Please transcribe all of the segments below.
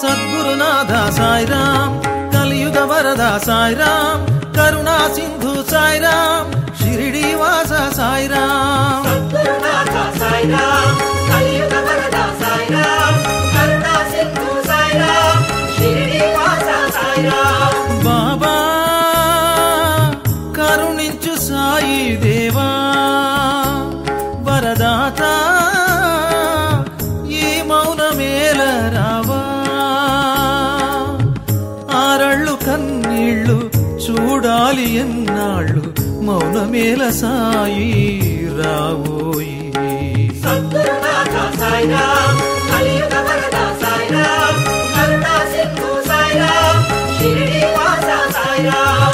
సద్గురునాథ సాయిరాం కలియుగ వరద సాయిరాం కరుణా సింధు సాయిరాం షిరిడి వాస సాయిరాం సద్గురునాథ సాయిరాం కలియుగ వరద సాయిరాం కరుణా సింధు సాయిరాం షిరిడి వాస సాయిరాం బాబా కరుణించు సాయి దేవా వరదాత ఈ మౌనమేల రావా ఆరళ్ళు కన్నీళ్ళు చూడాలి ఎన్నాళ్ళు మౌనమేల సాయి రావోయి సద్గురునాథ సాయిరాం కలియుగ వరద సాయిరాం కరుణా సింధు సాయిరాం షిరిడి వాస సాయిరాం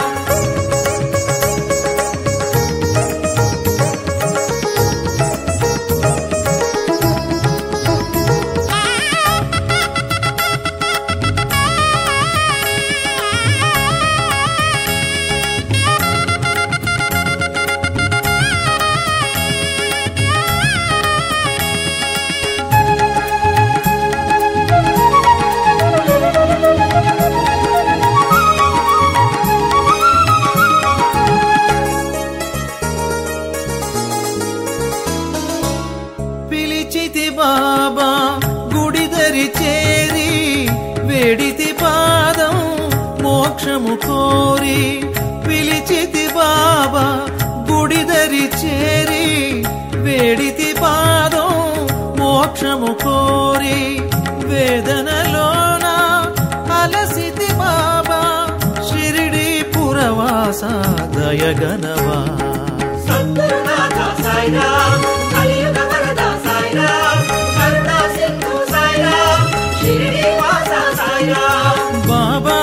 పిలిచితి బాబా గుడిదరి చేరి వేడితి పాదం మోక్షము కోరి పిలిచితి బాబా గుడిదరి చేరి వేడితి పాదం మోక్షము కోరి వేదనలోన అలసితి బాబా షిరిడి పురవాస దయగనవా సద్గురునాథ సాయిరాం కలియుగ వరద సాయిరాం కరుణా సింధు సాయిరాం షిరిడి వాస సాయిరాం బాబా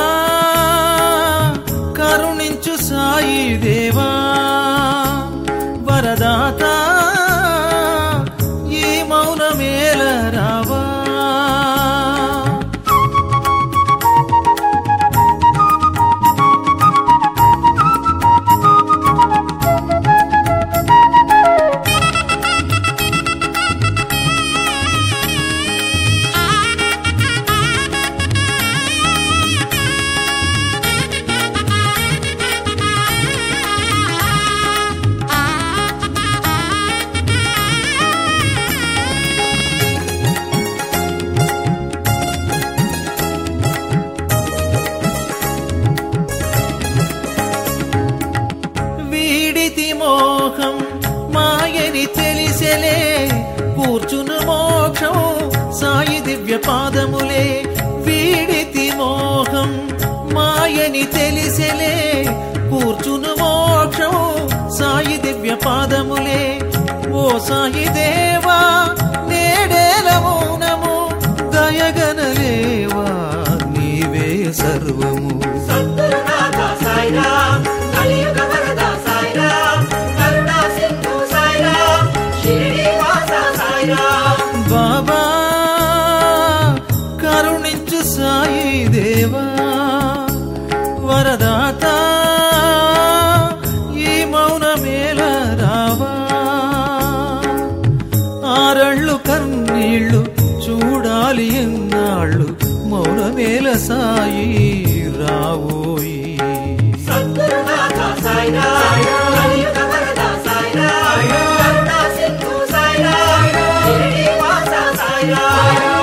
కరుణించు సాయి దేవా వరదాత ఈ మౌనమేల రావా వీడితి మోహం మాయని తెలిసెలే కూర్చును మోక్షం సాయి దివ్య పాదములే వీడితి మోహం మాయని తెలిసెలే కూర్చును మోక్షం సాయి దివ్య పాదములే ఓ సాయి దేవా నేడేల మౌనము దయగనలేవా నీవే సర్వము సద్గురునాథ సాయిరాం కలియుగ వరద సాయిరాం కరుణా సింధు సాయిరాం షిరిడి వాస సాయిరాం బాబా కరుణించు సాయి దేవా వరదాత ఈ మౌనమేల రావా ఆరళ్ళు కన్నీళ్ళు చూడాలి ఎన్నాళ్ళు మౌనమేల సాయి రావోయి సద్గురునాథ సాయిరాం కలియుగ వరద సాయిరాం కరుణా సింధు సాయిరాం షిరిడి వాస సాయిరాం